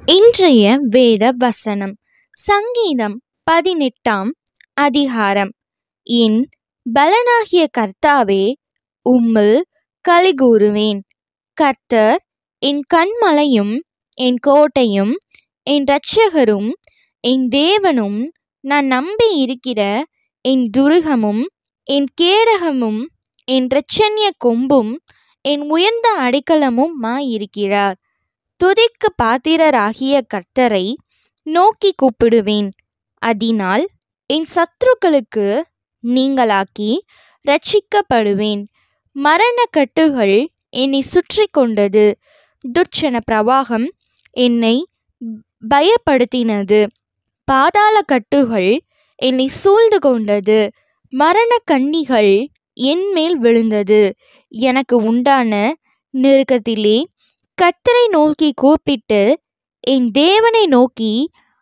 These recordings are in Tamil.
இன்றைய வேத வசனம் சங்கீதம் பதினெட்டாம் அதிகாரம் என் பலனாகிய கர்த்தாவே உம்மில் கலிகூறுவேன் கர்த்தர் என் கண்மலையும் என் கோட்டையும் என் இரட்சகரும் என் தேவனும் நான் நம்பி இருக்கிற என் துருகமும் என் கேடகமும் என் இரட்சண்ய கொம்பும் என் உயர்ந்த அடைக்கலமும் இருக்கிறார் துதிக்கு பாத்திரராகிய கர்த்தரை நோக்கி கூப்பிடுவேன் அதனால் என் சத்துருக்களுக்கு நீங்களாக்கி ரட்சிக்கப்படுவேன் மரண கட்டுகள் என்னை சுற்றி கொண்டது துர்ச்சன பிரவாகம் என்னை பயப்படுத்தினது பாதாள கட்டுகள் என்னை சூழ்ந்து கொண்டது மரண கண்ணிகள் என் மேல் விழுந்தது எனக்கு உண்டான நெருக்கத்திலே கத்தரை நோக்கி கூப்பிட்டு என் தேவனை நோக்கி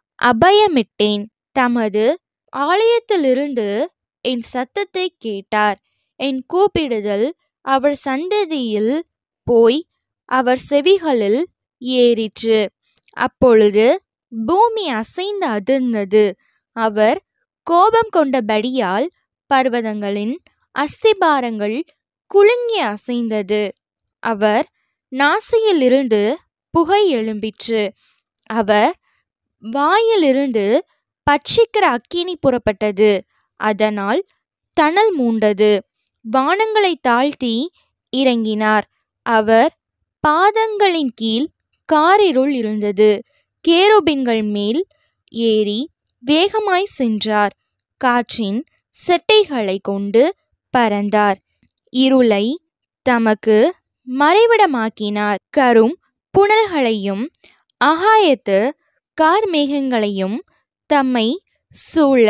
அபயமிட்டேன் தமது ஆலயத்திலிருந்து என் சத்தத்தை கேட்டார் என் கூப்பிடுதல் அவர் சந்ததியில் போய் அவர் செவிகளில் ஏறிற்று அப்பொழுது பூமி அசைந்து அதிர்ந்தது அவர் கோபம் கொண்டபடியால் பர்வதங்களின் அஸ்திபாரங்கள் குலுங்கி அசைந்தது அவர் நாசியிலிருந்து புகை எழும்பிற்று அவர் வாயிலிருந்து பட்சிக்கிற அக்கினி புறப்பட்டது அதனால் தணல் மூண்டது வானங்களை தாழ்த்தி இறங்கினார் அவர் பாதங்களின் கீழ் காரிருள் இருந்தது கேரோபின்கள் மேல் ஏறி வேகமாய் சென்றார் காற்றின் செட்டைகளை கொண்டு பறந்தார் இருளை தமக்கு மறைவிடமாக்கினார் கரும் புனல்களையும் ஆகாயத்து கார்மேகங்களையும் தம்மை சூழ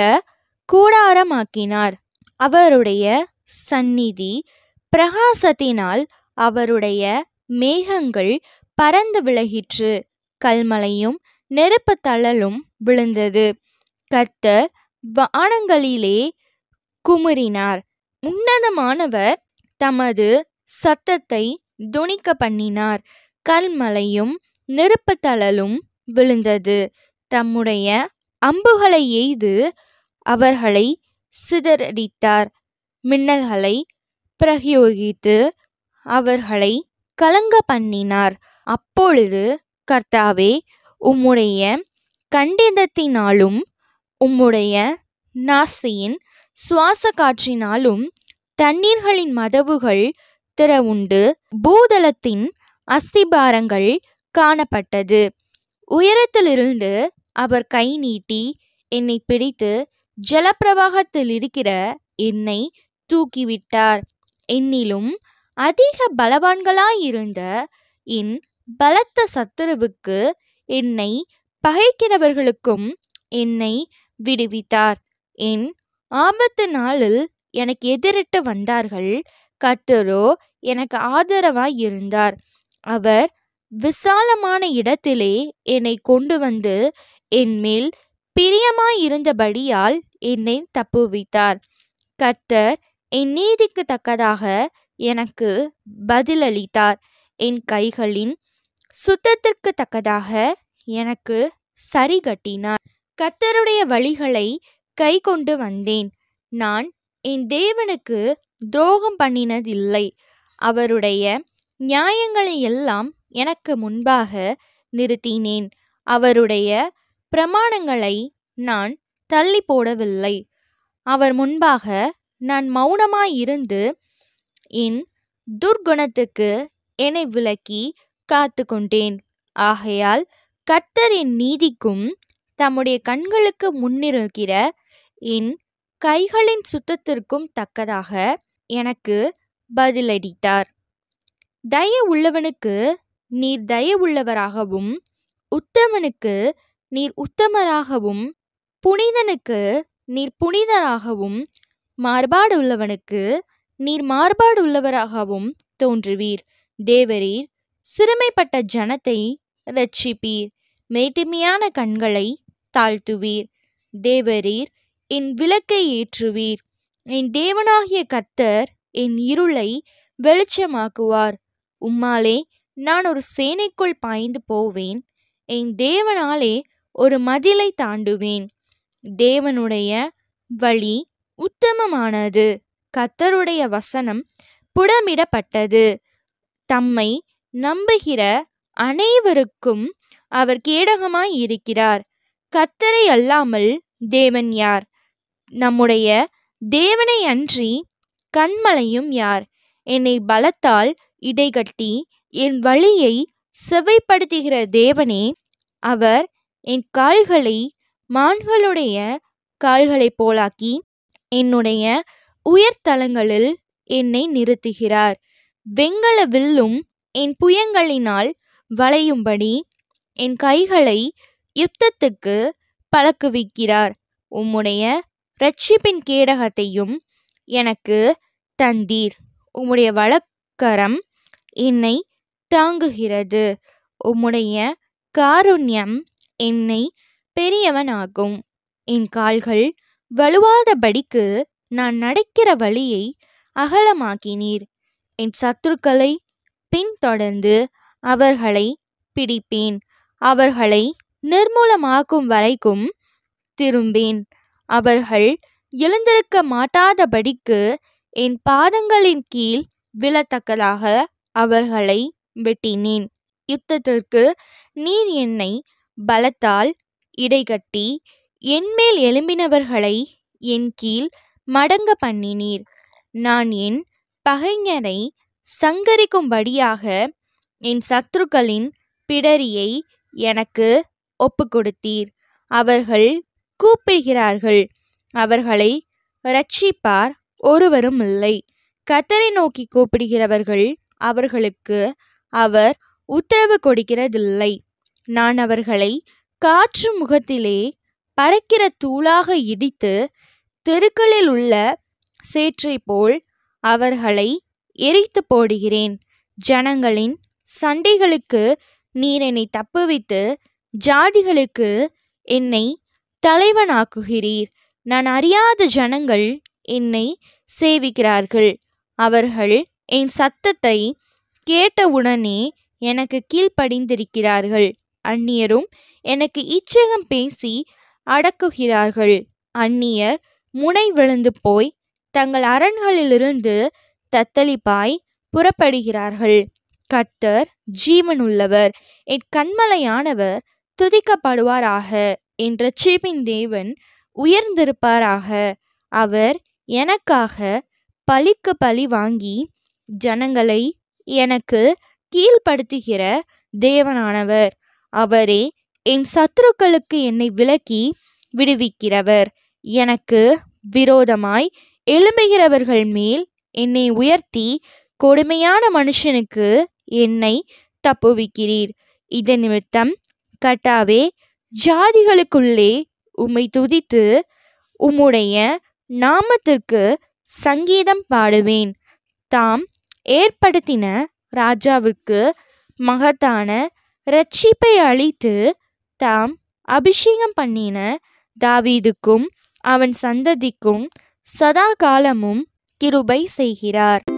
கூடாரமாக்கினார் அவருடைய சந்நிதி பிரகாசத்தினால் அவருடைய மேகங்கள் பறந்து விலகிற்று கல்மலையும் நெருப்பு தழலும் விழுந்தது கர்த்தர் வானங்களிலே குமுறினார் உன்னதமானவர் தமது சத்தத்தை துணிக்க பண்ணினார் கல்மலையும் நெருப்பு தழலும் விழுந்தது தம்முடைய அம்புகளை எய்து அவர்களை சிதறடித்தார் மின்னல்களை பிரயோகித்து அவர்களை கலங்க பண்ணினார் அப்பொழுது கர்த்தாவே உம்முடைய கண்டிதத்தினாலும் உம்முடைய நாசியின் சுவாச காற்றினாலும் தண்ணீர்களின் மதவுகள் திறவுண்டு பூதலத்தின் அஸ்திபாரங்கள் காணப்பட்டது உயரத்திலிருந்து அவர் கை நீட்டி என்னை பிடித்து ஜலப்பிரவாகத்தில் இருக்கிற என்னை தூக்கிவிட்டார் என்னிலும் அதிக பலவான்களாயிருந்த என் பலத்த சத்துருவுக்கு என்னை பகைக்கிறவர்களுக்கும் என்னை விடுவித்தார் என் ஆபத்து நாளில் எனக்கு எதிரிட்டு வந்தார்கள் கர்த்தரோ எனக்கு ஆதரவாய் இருந்தார் அவர் விசாலமான இடத்திலே என்னை கொண்டு வந்து என் மேல் பிரியமாயிருந்தபடியால் என்னை தப்புவித்தார் கர்த்தர் என் நீதிக்கு தக்கதாக எனக்கு பதிலளித்தார் என் கைகளின் சுத்தத்திற்கு தக்கதாக எனக்கு சரி கட்டினார் கர்த்தருடைய வழிகளை கை கொண்டு வந்தேன் நான் என் தேவனுக்கு துரோகம் பண்ணினதில்லை அவருடைய நியாயங்களை எல்லாம் எனக்கு முன்பாக நிறுத்தினேன் அவருடைய பிரமாணங்களை நான் தள்ளி போடவில்லை அவர் முன்பாக நான் மௌனமாயிருந்து என் துர்குணத்துக்கு என்னை விலக்கி காத்து கொண்டேன் ஆகையால் கர்த்தர் என் நீதிக்கும் தம்முடைய கண்களுக்கு முன்னிருக்கிற என் கைகளின் சுத்தத்திற்கும் தக்கதாக எனக்கு பதிலளித்தார் தய உள்ளவனுக்கு நீர் தய உள்ளவராகவும் உத்தமனுக்கு நீர் உத்தமராகவும் புனிதனுக்கு நீர் புனிதராகவும் மாறுபாடு உள்ளவனுக்கு நீர் மாறுபாடு உள்ளவராகவும் தோன்றுவீர் தேவரீர் சிறுமைப்பட்ட ஜனத்தை ரட்சிப்பீர் மேட்டுமையான கண்களை தாழ்த்துவீர் தேவரீர் என் விளக்கை ஏற்றுவீர் என் தேவனாகிய கர்த்தர் என் இருளை வெளிச்சமாக்குவார் உம்மாலே நான் ஒரு சேனைக்குள் பாய்ந்து போவேன் என் தேவனாலே ஒரு மதிலை தாண்டுவேன் தேவனுடைய வழி உத்தமமானது கத்தருடைய வசனம் புடமிடப்பட்டது தம்மை நம்புகிற அனைவருக்கும் அவர் கேடகமாய் இருக்கிறார் கத்தரை அல்லாமல் தேவன் யார் நம்முடைய தேவனை அன்றி கண்மலையும் யார் என்னை பலத்தால் இடைகட்டி என் வழியை செவைப்படுத்துகிற தேவனே அவர் என் கால்களை மான்களுடைய கால்களைப் போலாக்கி என்னுடைய உயர்தலங்களில் என்னை நிறுத்துகிறார் வெங்கல வில்லும் என் புயங்களினால் வளையும்படி என் கைகளை யுத்தத்துக்கு பழக்குவிக்கிறார் உம்முடைய இரட்சிப்பின் கேடகத்தையும் எனக்கு தந்தீர் உம்முடைய வழக்கரம் என்னை தாங்குகிறது உம்முடைய காருண்யம் என்னை பெரியவனாகும் என் கால்கள் வலுவாதபடிக்கு நான் நடக்கிற வழியை அகலமாக்கினீர் என் சத்துருக்களை பின்தொடர்ந்து அவர்களை பிடிப்பேன் அவர்களை நிர்மூலமாக்கும் வரைக்கும் திரும்பேன் அவர்கள் எழுந்திருக்க மாட்டாதபடிக்கு என் பாதங்களின் கீழ் விழத்தக்கதாக அவர்களை வெட்டினேன் யுத்தத்திற்கு நீர் என்னை பலத்தால் இடைகட்டி என்மேல் எழும்பினவர்களை என் கீழ் மடங்க பண்ணினீர் நான் என் பகைஞரை சங்கரிக்கும்படியாக என் சத்துருக்களின் பிடரியை எனக்கு ஒப்புக்கொடுத்தீர் அவர்கள் கூப்பிடுகிறார்கள் அவர்களை ரட்சிப்பார் ஒருவரும் இல்லை கத்தரை நோக்கி கூப்பிடுகிறவர்கள் அவர்களுக்கு அவர் உத்தரவு கொடுக்கிறதில்லை நான் அவர்களை காற்று முகத்திலே பறக்கிற தூளாக இடித்து தெருக்களில் உள்ள சேற்றை போல் அவர்களை எரித்து போடுகிறேன் ஜனங்களின் சண்டைகளுக்கு நீர் என்னை தப்புவித்து ஜாதிகளுக்கு என்னை தலைவனாக்குகிறீர் நான் அறியாத ஜனங்கள் என்னை சேவிக்கிறார்கள் அவர்கள் என் சத்தத்தை கேட்டவுடனே எனக்கு கீழ்ப்படிந்திருக்கிறார்கள் அந்நியரும் எனக்கு இச்சகம் பேசி அடக்குகிறார்கள் அந்நியர் முனை விழுந்து போய் தங்கள் அரண்களிலிருந்து தத்தளிப்பாய் புறப்படுகிறார்கள் கர்த்தர் ஜீவனுள்ளவர் என் கண்மலையானவர் துதிக்கப்படுவாராக என் ரட்சிப்பின் தேவன் உயர்ந்திருப்பாராக அவர் எனக்காக பழிக்கு பழி வாங்கி ஜனங்களை எனக்கு கீழ்ப்படுத்துகிற தேவனானவர் அவரே என் சத்துருக்களுக்கு என்னை விலக்கி விடுவிக்கிறவர் எனக்கு விரோதமாய் எழும்புகிறவர்கள் மேல் என்னை உயர்த்தி கொடுமையான மனுஷனுக்கு என்னை தப்புவிக்கிறீர் இதன் நிமித்தம் கட்டாவே ஜாதிகளுக்குள்ளே உம்மை துதித்து உம்முடைய நாமத்திற்கு சங்கீதம் பாடுவேன் தாம் ஏற்படுத்தின ராஜாவுக்கு மகத்தான இரட்சிப்பை அளித்து தாம் அபிஷேகம் பண்ணின தாவீதுக்கும் அவன் சந்ததிக்கும் சதா காலமும் கிருபை செய்கிறார்